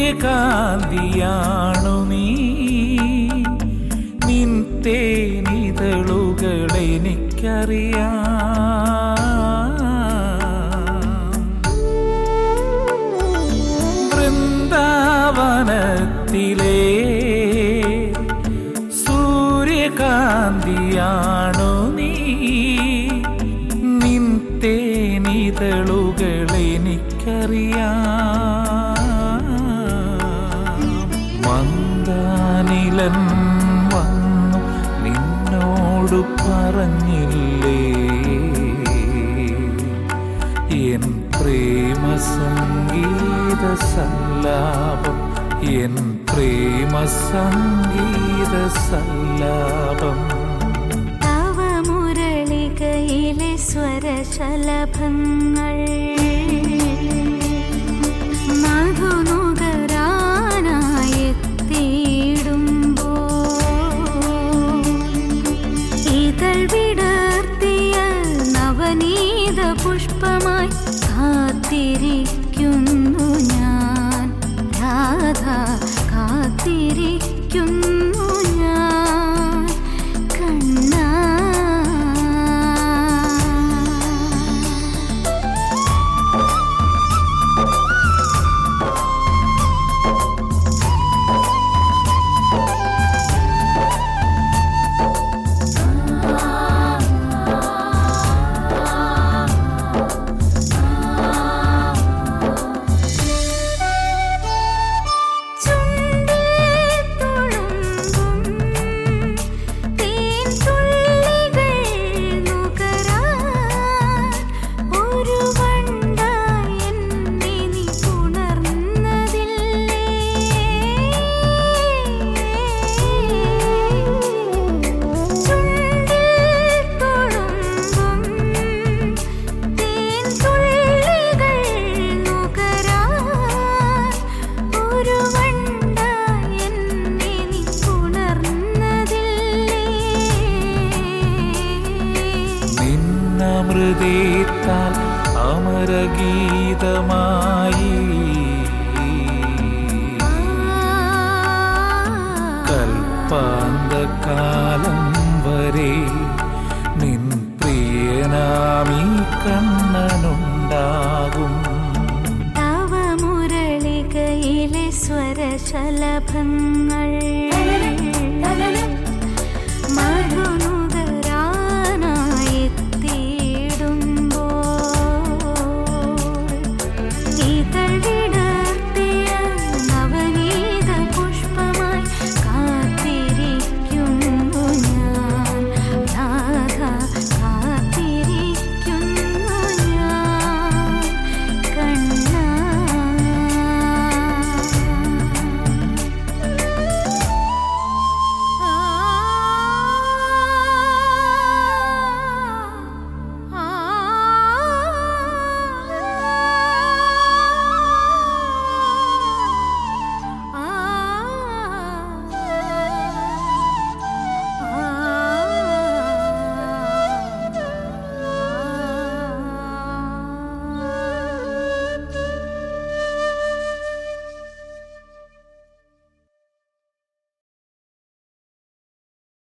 സൂര്യകാന്തിയാണു നീ നിൻ തേനിതളുകൾ എനിക്കറിയാം വൃന്ദാവനത്തിലെ സൂര്യകാന്തിയാണു നീ നിൻ തേനിതളുകൾ എനിക്കറിയാം മന്ദാനിലൻ വന്നു നിന്നോട് പറഞ്ഞില്ലേ എൻ പ്രേമ സംഗീത സല്ലാപം എൻ പ്രേമ സംഗീത സല്ലാപം തവ മുരളികയിലെ സ്വരശലഭങ്ങൾ മധുനുകരാനായെത്തിയിടുമ്പോ ഇതൾ വിടർത്തിയ നവനീത പുഷ്പമായി കാത്തിരിക്കുന്നു ഞാൻ രാധ കാത്തിരിക്കുന്നു ഞാൻ കണ്ണാ ചുണ്ടിൽ തുളുമ്പും തേൻ തുള്ളികൾ നുകരാൻ ഒരു വണ്ടായി എന്നെ നീ ഉണർന്നതില്ലേ ചുണ്ടിൽ തുളുമ്പും തേൻ തുള്ളികൾ നുകരാൻ ഒരു വണ്ടായി എന്നെ നീ ഉണർന്നതില്ലേ നിന്നമൃതേത്താൽ അമരഗീതമായി കൽപ്പാന്തകാലം വരെ നിൻ പ്രിയനാമീ കണ്ണനുണ്ടാകും തവ മുരളികയിലെ സ്വരശലഭങ്ങൾ മധുനു